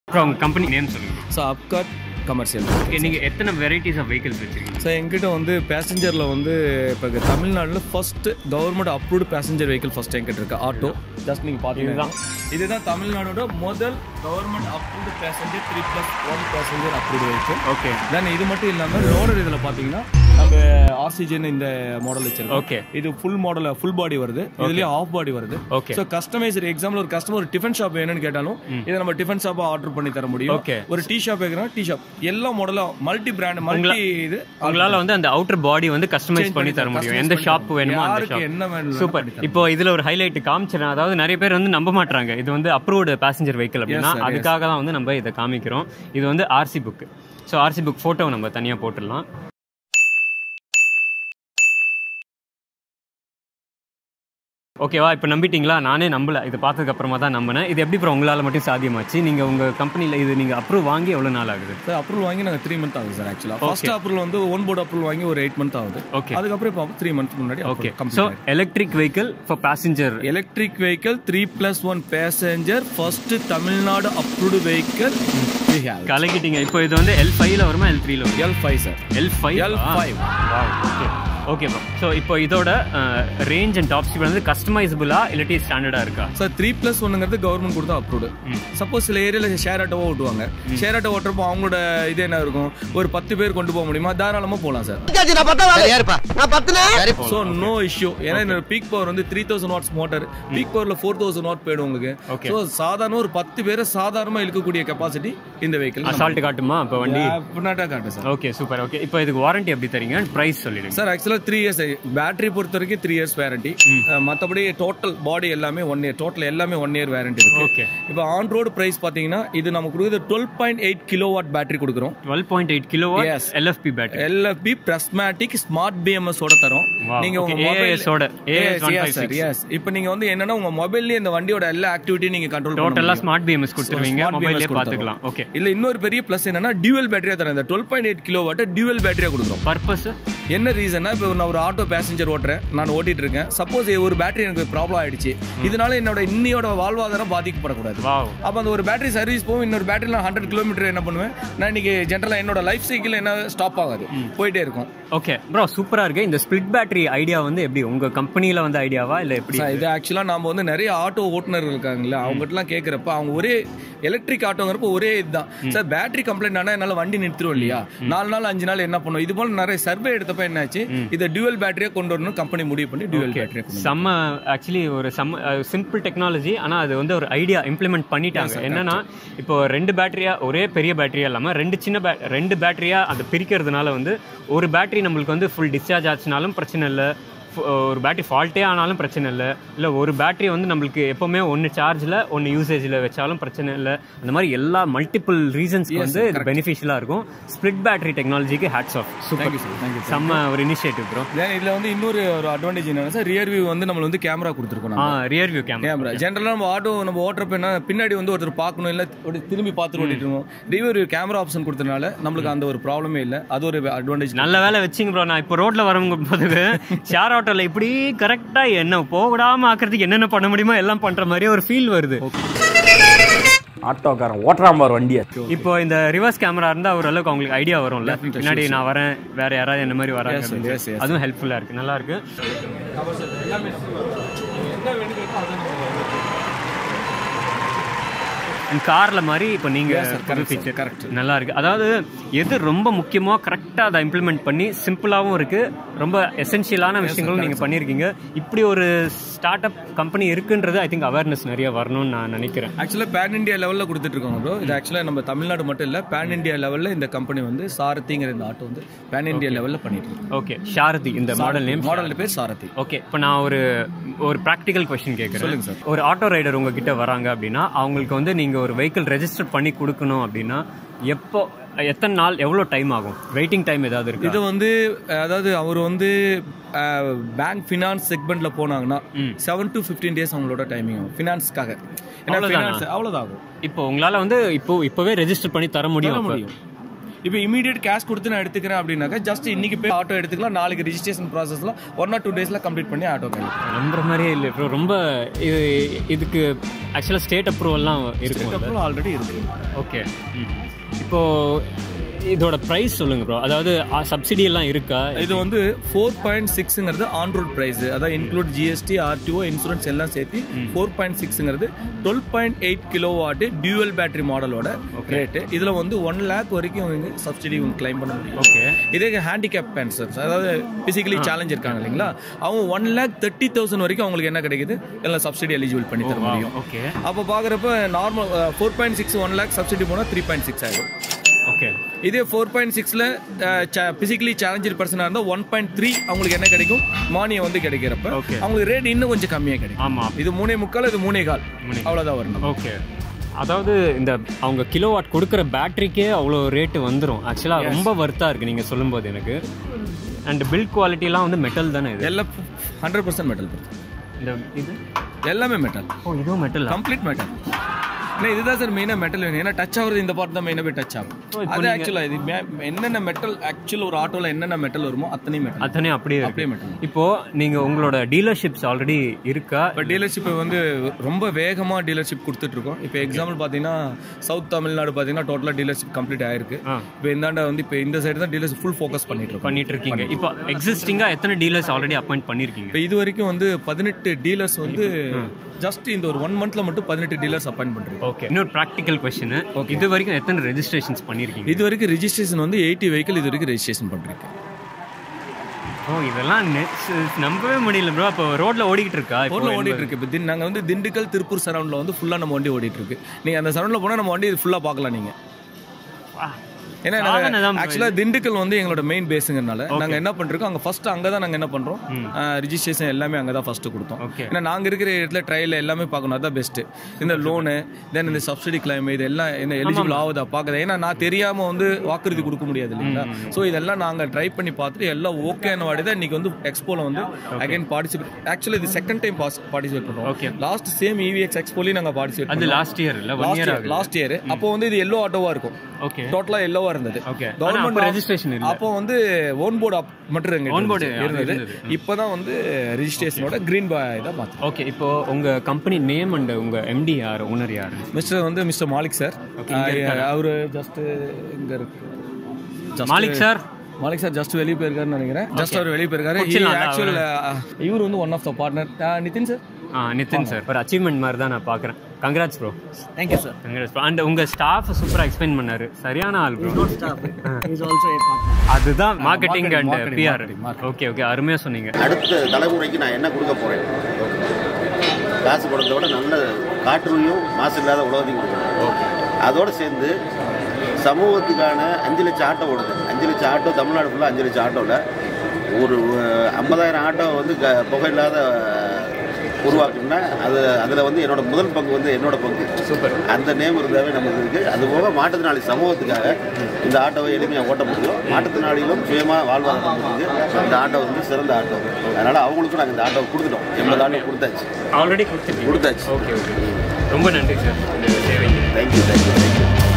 அப்புறம் உங்க company name சொல்லுங்க ஸோ அப்காட் கமர்ஷியல் ஓகே நீங்க எத்தனை வெரைட்டிஸ் ஆஃப் வெஹிக்கிள்ஸ் வச்சிருக்கீங்க ஸோ எங்கிட்ட வந்து பேசஞ்சரில் வந்து இப்போ தமிழ்நாட்டில் first government approved passenger vehicle first எங்கிட்ட இருக்கு ஆட்டோ ஜஸ்ட் நீங்கள் பார்த்தீங்கன்னா இதுதான் தமிழ்நாடோட முதல் government approved passenger three plus one passenger approved vehicle okay then இது மட்டும் இல்லாமல் லோடர் இதில் பார்த்தீங்கன்னா நம்ம ஆக்சிஜன் இந்த மாடல் வச்சிருக்கோம் ஓகே இது ஃபுல் மாடல் ஃபுல் பாடி வருது இதுலயே ஆஃப் பாடி வருது ஓகே ஸோ கஸ்டமைசர் எக்ஸாம்பிள் ஒரு கஸ்டமர் ஒரு டிஃபன் ஷாப் வேணும்னு கேட்டாலும் இதை நம்ம டிஃபன் ஷாப்பா ஆர்டர் பண்ணி தர முடியும் Okay. ஒரு டீ ஷாப் வைக்கிறோம் டீ ஷாப் எல்லா மாடலும் மல்டி பிராண்ட் மல்டி இது உங்களால வந்து அந்த அவுட்டர் பாடி வந்து கஸ்டமைஸ் பண்ணி தர முடியும் எந்த ஷாப் வேணுமோ அந்த யாருக்கு ஷாப் என்ன வேணும் சூப்பர் இப்போ இதுல ஒரு ஹைலைட் காமிச்சிடறேன் அதாவது நிறைய பேர் வந்து நம்ப மாட்டாங்க இது வந்து அப்ரூவ்டு பேசஞ்சர் வெஹிக்கிள் அப்படின்னா sir, yes. அதுக்காக தான் வந்து நம்ம இதை காமிக்கிறோம் இது வந்து RC book so RC book photo நம்ம தனியா போட்டுடலாம் ஓகேவா இப்போ நம்பிட்டீங்களா நானே நம்பல இது பார்த்ததுக்கு அப்புறமா தான் நம்பினேன் இது எப்படி அப்புறம் உங்களால் மட்டும் சாத்தியமாச்சு நீங்கள் உங்கள் கம்பெனியில் இது நீங்கள் அப்ரூவ் வாங்கி எவ்வளோ நாள் ஆகுது சார் அப்ரூவல் வாங்கி நாங்கள் த்ரீ மந்த் ஆகுது சார் ஆக்சுவலாக ஃபர்ஸ்ட் அப்ரூவல் வந்து ஒன் போர்டு அப்ரூவல் வாங்கி ஒரு எயிட் மந்த் ஆகுது ஓகே அதுக்கப்புறம் இப்போ த்ரீ மந்த் முன்னாடி okay so complete electric vehicle for passenger electric vehicle three plus one passenger first Tamil Nadu approved vehicle கலக்கிட்டீங்க இப்போ இது வந்து எல் ஃபைவ்ல வருமா எல் த்ரீல வருமா L five sir L five L five okay okay bro so இப்போ இதோட ரேஞ்ச் அண்ட் டாப் ஸ்பீட் வந்து கஸ்டமைசபிளா இல்லாட்டி ஸ்டாண்டர்டா இருக்கா சார் த்ரீ ப்ளஸ் ஒன்னுங்கிறது கவர்மெண்ட் கொடுத்தா அப்ரூவ்டு சப்போஸ் சில ஏரியாவில் ஷேர் ஆட்டோவோ ஓட்டுவாங்க ஷேர் ஆட்டோ ஓட்டுறப்போ அவங்களோட இது என்ன இருக்கும் ஒரு பத்து பேர் கொண்டு போக முடியுமா தாராளமாக போகலாம் சார் நான் பத்தா யாருப்பா நான் பத்துனே ஸோ நோ இஷ்யூ ஏன்னா இந்த பீக் பவர் வந்து three thousand watts motor peak பவரில் ஃபோர் தௌசண்ட் வாட் போயிடும் உங்களுக்கு Okay. ஸோ சாதாரண ஒரு பத்து பேரை சாதாரணமாக இழுக்கக்கூடிய கெப்பாசிட்டி இந்த வெஹிக்கிள் அசால்ட் காட்டுமா இப்போ வண்டி பின்னாட்டா காட்டு சார் ஓகே சூப்பர் ஓகே இப்போ இதுக்கு வாரண்டி எப்படி தரீங்க ப்ரைஸ் சொல்லிடுங்க சார் ஆக்சுவலாக த்ரீ இயர்ஸ் பேட்டரி பொறுத்த வரைக்கும் த்ரீ இயர்ஸ் வேரண்டி மற்றபடி டோட்டல் பாடி எல்லாமே ஒன் இயர் டோட்டல் எல்லாமே ஒன் இயர் வேரண்டி இருக்கு ஓகே இப்போ ஆன் ரோடு பிரைஸ் பார்த்தீங்கன்னா இது நமக்கு கொடுக்குறது twelve point eight kilo watt battery கொடுக்குறோம் twelve point eight kilo Yes. LFP battery LFP prismatic smart BMS ஓட தரும் Wow. நீங்க உங்க Okay, மொபைல் AIS ஓட. AIS 156. எஸ் இப்போ நீங்க வந்து என்னன்னா உங்க மொபைல்லயே இந்த வண்டியோட எல்லா ஆக்டிவிட்டியும் நீங்க கண்ட்ரோல் டோட்டலா ஸ்மார்ட் பிஎம்எஸ் கொடுத்துருவீங்க smart BMS மொபைல்லே கொடுத்துருவோம். பார்த்துக்கலாம் ஓகே இல்ல இன்னொரு பெரிய ப்ளஸ் என்னன்னா டியூவல் பேட்டரியா தரேன் இந்த twelve point eight kilo watt dual பேட்டரியா கொடுக்குறோம் பர்பஸ் என்ன ரீசன்னா இப்போ நான் ஒரு ஆட்டோ பேசஞ்சர் ஓட்டுறேன் நான் ஓட்டிட்டு இருக்கேன் சப்போஸ் ஒரு பேட்டரி எனக்கு ப்ராப்ளம் ஆயிடுச்சு இதனால என்னோட இன்னையோட வாழ்வாதாரம் பாதிக்கப்படக்கூடாது வாவ் அப்போ அந்த ஒரு பேட்டரி சர்வீஸ் போகும் இன்னொரு பேட்டரி நான் ஹண்ட்ரட் கிலோமீட்டர் என்ன பண்ணுவேன் நான் இன்னைக்கு ஜென்ரலாக என்னோட லைஃப் சைக்கிள் என்ன ஸ்டாப் ஆகாது போயிட்டே இருக்கும் ஓகே ப்ரோ சூப்பரா இருக்கு இந்த ஸ்பிளிட் பேட்டரி ஐடியா வந்து எப்படி உங்க கம்பெனில வந்து ஐடியாவா இல்ல எப்படி சார் இது ஆக்சுவலாக நாம வந்து நிறைய ஆட்டோ ஓட்டுநர்கள் இருக்காங்கல்ல அவங்ககிட்டலாம் கேட்குறப்ப அவங்க ஒரே எலக்ட்ரிக் ஆட்டோங்கிறப்ப ஒரே இதுதான் சார் பேட்டரி கம்ப்ளைண்ட் ஆனால் என்னால் வண்டி நிறுத்திடும் இல்லையா நாலு நாள் அஞ்சு நாள் என்ன பண்ணும் இது போல நிறைய சர்வே எடுத்தப்ப என்னாச்சு இதை டியூவல் பேட்டரியாக கொண்டு வரணும் கம்பெனி முடிவு பண்ணி டியூவல் பேட்டரியை கொண்டு செம்ம ஆக்சுவலி ஒரு செம்ம சிம்பிள் டெக்னாலஜி ஆனா அது வந்து ஒரு ஐடியா இம்ப்ளிமெண்ட் பண்ணிட்டாங்க என்னன்னா இப்போ ரெண்டு பேட்டரியா ஒரே பெரிய பேட்டரியா இல்லாம ரெண்டு சின்ன பே ரெண்டு பேட்டரியா அதை பிரிக்கிறதுனால வந்து ஒரு பேட்டரி நம்மளுக்கு வந்து ஃபுல் டிஸ்சார்ஜ் ஆச்சுனாலும் பிரச்சனை இல்லை ஒரு பேட்டரி ஃபால்ட்டே ஆனாலும் பிரச்சனை இல்லை இல்லை ஒரு பேட்டரி வந்து நம்மளுக்கு எப்போவுமே ஒன்று சார்ஜில் ஒன்று யூசேஜில் வச்சாலும் பிரச்சனை இல்லை அந்த மாதிரி எல்லா மல்டிபிள் ரீசன்ஸ்க்கு வந்து இது பெனிஃபிஷியலாக இருக்கும் ஸ்ப்ளிட் பேட்டரி டெக்னாலஜிக்கு hats off super Thank you, sir. Thank you, sir. செம்ம ஒரு இனிஷியேட்டிவ் ப்ரோ தென் இதில் வந்து இன்னொரு ஒரு அட்வான்டேஜ் என்னன்னா சார் ரியர் வியூ வந்து நம்ம வந்து கேமரா கொடுத்துருக்கோம் ஆ நம்ம ரியர் வியூ கேமரா கேமரா ஜென்ரலாக நம்ம ஆட்டோ நம்ம ஓட்டுறப்ப என்ன பின்னாடி வந்து ஒருத்தர் பார்க்கணும் இல்லை ஒரு திரும்பி பார்த்துட்டு ஓட்டிட்டு இருக்கோம் ரிவர் கேமரா ஆப்ஷன் கொடுத்தனால நம்மளுக்கு அந்த ஒரு ப்ராப்ளமே இல்லை அது ஒரு அட்வான்டேஜ் நல்ல வேலை வச்சிங்க ப்ரோ நான் இப்போ ரோட்ல வரவங்க போது ஷேர் ஆட்டோல இப்படி கரெக்டா என்ன போகடாம ஆக்குறதுக்கு என்னென்ன பண்ண முடியுமோ எல்லாம் பண்ற மாதிரியே ஒரு ஃபீல் வருது ஆட்டோக்காரன் ஓட்டுறான் பாரு வண்டியை இப்போ இந்த ரிவர்ஸ் கேமரா இருந்தா ஓரளவுக்கு அவங்களுக்கு ஐடியா வரும்ல பின்னாடி நான் வரேன் வேற யாராவது என்ன மாதிரி வராங்க Yes, sir. அப்படின்னு Yes, yes. அதுவும் ஹெல்ப்ஃபுல்லா இருக்கு நல்லா இருக்கு கார்ல மாதிரி இப்போ நீங்க Yes, sir. புது Correct, sir. feature. Correct. நல்லா இருக்கு அதாவது எது ரொம்ப முக்கியமோ கரெக்டா அதை இம்ப்ளிமெண்ட் பண்ணி சிம்பிளாவும் இருக்கு ரொம்ப எசென்ஷியலான விஷயங்களும் நீங்க பண்ணிருக்கீங்க இப்படி ஒரு ஸ்டார்ட் அப் கம்பெனி இருக்குன்றது ஐ திங்க் அவேர்னஸ் நிறைய வரணும்னு நான் நினைக்கிறேன் ஆக்சுவலாக பேன் இந்தியா லெவலில் கொடுத்துட்டு இருக்காங்க ப்ரோ இது ஆக்சுவலாக நம்ம தமிழ்நாடு மட்டும் இல்லை பேன் இந்தியா லெவலில் இந்த கம்பெனி வந்து சாரதிங்கிற இந்த ஆட்டோ வந்து பேன் இந்தியா லெவலில் பண்ணிட்டு இருக்கு ஓகே ஷாரதி இந்த மாடல் நேம் மாடல் பேர் சாரதி ஓகே இப்போ நான் ஒரு ஒரு ப்ராக்டிக்கல் கொஸ்டின் கேட்குறேன் சொல்லுங்க சார். ஒரு ஆட்டோ ரைடர் உங்ககிட்ட வராங்க அப்படின்னா அவங்களுக்கு வந்து நீங்க ஒரு வெஹிக்கிள் ரெஜிஸ்டர் பண்ணி கொடுக்கணும் அப்படின்னா எப்போ எத்தனை நாள் எவ்வளோ டைம் ஆகும் வெயிட்டிங் டைம் ஏதாவது இருக்கு இது வந்து அதாவது அவர் வந்து பேங்க் ஃபினான்ஸ் செக்மெண்ட்ல போனாங்கன்னா செவன் டு ஃபிஃப்டீன் டேஸ் அவங்களோட டைமிங் ஆகும் ஃபினான்ஸ்க்காக ஏன்னா அவ்வளவுதானா? finance அவ்வளோதான் ஆகும் இப்போ உங்களால வந்து இப்போ இப்போவே ரெஜிஸ்டர் பண்ணி தர முடியும் தர அப்ப. முடியும் இப்போ இமீடியட் கேஷ் கொடுத்து நான் எடுத்துக்கிறேன் அப்படின்னாக்கா ஜஸ்ட் இன்னைக்கு போய் ஆட்டோ எடுத்துக்கலாம் நாளைக்கு ரிஜிஸ்ட்ரேஷன் ப்ராசஸ்லாம் ஒன் ஆர் டூ டேஸில் கம்ப்ளீட் பண்ணி ஆட்டோ கிடைக்கும் நம்புற மாதிரியே இல்லை ப்ரோ ரொம்ப இது இதுக்கு ஆக்சுவலாக ஸ்டேட் அப்ரூவல்லாம் இருக்கும் அப்புறம் ஆல்ரெடி இருக்கு ஓகே இப்போ இதோட ப்ரைஸ் சொல்லுங்க ப்ரோ அதாவது சப்சிடி எல்லாம் இருக்கா இது வந்து ஃபோர் பாயிண்ட் சிக்ஸுங்கிறது ஆன் ரோட் ப்ரைஸ் அதாவது இன்க்ளூட் ஜிஎஸ்டி ஆர்டிஓ இன்சூரன்ஸ் எல்லாம் சேர்த்து ஃபோர் பாயிண்ட் சிக்ஸுங்கிறது twelve point eight kilo watt dual battery மாடலோட ரேட்டு இதில் வந்து ஒன் லேக் வரைக்கும் வந்து சப்சிடி கிளைம் பண்ண முடியும் ஓகே இதே ஹேண்டிகேப் பென்சர்ஸ் அதாவது பிசிக்கலி சேலஞ்ச் இருக்காங்க இல்லைங்களா அவங்க ஒன் லேக் தேர்ட்டி தௌசண்ட் வரைக்கும் அவங்களுக்கு என்ன கிடைக்குது எல்லாம் சப்சிடி எலிஜிபிள் பண்ணி தர முடியும் ஓகே அப்போ பார்க்குறப்ப normal four point six one lakh subsidy போனால் த்ரீ பாயிண்ட் சிக்ஸ் ஆகும் ஓகே இதே ஃபோர் பாயிண்ட் சிக்ஸில் பிசிக்கலி சேலஞ்சர் பர்சனாக இருந்தால் ஒன் பாயிண்ட் த்ரீ அவங்களுக்கு என்ன கிடைக்கும் மானியம் வந்து கிடைக்கிறப்ப Okay. அவங்களுக்கு ரேட் இன்னும் கொஞ்சம் கம்மியாக கிடைக்கும் ஆமாம் இது மூணே முக்கால் இது மூணே கால் அவ்வளோதான் வரணும் ஓகே அதாவது இந்த அவங்க கிலோ வாட் கொடுக்குற பேட்டரிக்கே அவ்வளோ ரேட்டு வந்துடும் ஆக்சுவலாக ரொம்ப வர்த்தாக இருக்குது நீங்கள் சொல்லும்போது எனக்கு அண்ட் பில்ட் குவாலிட்டிலாம் வந்து மெட்டல் தானே இது எல்லாம் ஹண்ட்ரட் பர்சன்ட் மெட்டல் இந்த இது எல்லாமே மெட்டல் ஓ இதுவும் மெட்டல் கம்ப்ளீட் மெட்டல் ஏன்னா இதுதான் சார் மெயினாக மெட்டல் வேணும் ஏன்னா டச் ஆகுறது இந்த பார்ட் தான் மெயினாக போய் டச் ஆகும் அது ஆக்சுவலாக இது மே- என்னென்ன மெட்டல் ஆக்சுவல் ஒரு ஆட்டோவில் என்னென்ன மெட்டல் வருமோ அத்தனையும் மெட்டல் அத்தனை அப்படியே இருக்கு அப்படியே மெட்டல் இப்போ நீங்க உங்களோட டீலர்ஷிப்ஸ் ஆல்ரெடி இருக்கா இப்போ டீலர்ஷிப் வந்து ரொம்ப வேகமாக டீலர்ஷிப் கொடுத்துட்ருக்கோம் இப்போ எக்ஸாம்பிள் பார்த்தீங்கன்னா சவுத் தமிழ்நாடு பார்த்தீங்கன்னா டோட்டலாக டீலர்ஷிப் கம்ப்ளீட் ஆயிருக்கு ஆ. இப்போ இந்தாண்ட வந்து இப்போ இந்த சைடு தான் டீலர்ஷிப் ஃபுல் ஃபோக்கஸ் பண்ணிட்டு இருக்கோம் பண்ணிட்டு இருக்கீங்க இப்போ எக்ஸிஸ்டிங்கா எத்தனை டீலர்ஸ் ஆல்ரெடி அப்பாயிண்ட் பண்ணிருக்கீங்க இப்போ இது வரைக்கும் வந்து பதினெட்டு டீலர்ஸ் வந்து ஜஸ்ட் இந்த ஒரு ஒன் மந்த்ல மட்டும் பதினெட்டு டீலர்ஸ் அப்பாயிண்ட் பண்ணுறோம் ஓகே இன்னொரு ப்ராக்டிக்கல் கொஸ்டின் இது வரைக்கும் எத்தனை ரெஜிஸ்ட்ரேஷன்ஸ் பண்ணிருக்கீங்க இது வரைக்கும் ரெஜிஸ்ட்ரேஷன் வந்து எயிட்டி வெஹிக்கிள் இது வரைக்கும் ரெஜிஸ்ட்ரேஷன் பண்ணிருக்கேன் ஓ இதெல்லாம் நெ- நம்பவே முடியல ப்ரோ அப்போ ரோட்ல ஓடிக்கிட்டு இருக்கா இப்போ ரோட்ல ஓடிட்டு இருக்கு இப்போ தின் நாங்கள் வந்து திண்டுக்கல் திருப்பூர் சரௌண்டில் வந்து ஃபுல்லாக நம்ம வண்டி ஓடிட்டு இருக்கு நீங்கள் அந்த சரௌண்டில் போனால் நம்ம வண்டி ஃபுல்லாக பார்க்கலாம் நீங்கள் ஏன்னா சாதனை தான் bro ஆக்சுவலாக திண்டுக்கல் வந்து எங்களோட மெயின் பேஸுங்கிறனால நாங்கள் என்ன பண்ணிருக்கோம் அங்கே ஃபர்ஸ்ட் அங்கே தான் நாங்கள் என்ன பண்ணுறோம் ரிஜிஸ்ட்ரேஷன் எல்லாமே அங்கே தான் ஃபர்ஸ்ட் கொடுத்தோம் Okay. ஏன்னா நாங்கள் இருக்கிற இடத்துல ட்ரையல் எல்லாமே பார்க்கணும் அதான் பெஸ்ட்டு இந்த லோனு தென் இந்த சப்சிடி கிளைம் இது எல்லாம் என்ன எலிஜிபிள் ஆகுதா பார்க்குறது ஏன்னா நான் தெரியாமல் வந்து வாக்குறுதி கொடுக்க முடியாது இல்லைங்களா ஸோ இதெல்லாம் நாங்கள் ட்ரை பண்ணி பார்த்துட்டு எல்லாம் ஓகேன்னு வாடி தான் இன்னைக்கு வந்து எக்ஸ்போல வந்து அகைன் பார்ட்டிசிபேட் ஆக்சுவலி இது செகண்ட் டைம் பார்ட்டிசிபேட் Okay. பண்ணுறோம் லாஸ்ட் சேம் இவிஎக்ஸ் எக்ஸ்போலையும் நாங்கள் பார்ட்டிசிபேட் அது லாஸ்ட் இயர் இல்ல ஒன் லாஸ்ட் இயர் இயர் ஆகுது லாஸ்ட் இயர் அப்போ வந்து இது எல்லோ ஆட்டோவா இருக்கும் ஓகே டோட்டலா எல்லோவா இருந்தது ஓகே கவர்மெண்ட் அப்போ ரெஜிஸ்ட்ரேஷன் இல்ல அப்போ வந்து ஓன் போர்டு மட்டும் எங்க On board இருந்தது இருந்தது. இப்போதான் வந்து ரெஜிஸ்ட்ரேஷனோட கிரீன் பாய் தான் மாத்தோம் ஓகே இப்போ உங்க கம்பெனி நேம் அண்ட் உங்க எம்டி யார் ஓனர் யார் மிஸ்டர் வந்து மிஸ்டர் மாலிக் சார் அவரு ஜஸ்ட் இங்க இருக்கு Just- Malik sir Malik sir just வெளியே போயிருக்காருன்னு நினைக்கிறேன் ஜஸ்ட் அவர் வெளியே போயிருக்காரு முடிச்சிடலாம்ல ஆக்சுவல் இவர் வந்து one of the partner Nitin sir ah Nitin sir ஒரு அச்சீவ்மெண்ட் மாதிரி தான் நான் பார்க்குறேன் congrats bro thank you sir congrats and உங்க ஸ்டாஃப் சூப்பராக எக்ஸ்பிளைன் பண்ணாரு சரியான ஆள் bro staff is also A partner அதுதான் marketing marketing, and marketing, PR marketing, marketing. Okay okay அருமையாக சொன்னீங்க அடுத்த தலைமுறைக்கு நான் என்ன கொடுக்க போகிறேன் காசு கொடுத்தத விட நல்ல காற்றுலையும் மாசு இல்லாத உலகத்தையும் கொடுக்கணும் அதோடு சேர்ந்து சமூகத்துக்கான அஞ்சு லட்சம் ஆட்டோ ஓடுது அஞ்சு லட்சம் ஆட்டோ தமிழ்நாடு ஃபுல்லாக அஞ்சு லட்சம் ஆட்டோவில் ஒரு அஹ், ஐம்பதாயிரம் ஆட்டோ வந்து க புகை இல்லாத உருவாக்கணும்னா அது அதில் வந்து என்னோட முதல் பங்கு வந்து என்னோட பங்கு சூப்பர் அந்த நேம் இருந்தாவே நமக்கு இருக்கு அது போக மாற்றுத்திறனாளி சமூகத்துக்காக இந்த ஆட்டோவை எளிமையாக ஓட்ட முடியும் மாற்றுத்திறனாளிகளும் சுயமாக வாழ்வாதாரத்துக்கு இந்த ஆட்டோ வந்து சிறந்த ஆட்டோ அதனால அவங்களுக்கும் நாங்கள் இந்த ஆட்டோவை கொடுத்துட்டோம் எண்பது ஆட்டோ கொடுத்தாச்சு ஆல்ரெடி கொடுத்துருக்கீங்க கொடுத்தாச்சு ஓகே ஓகே ரொம்ப நன்றி சார் இந்த சேவைக்கு தேங்க்யூ தேங்க்யூ தேங்க்யூ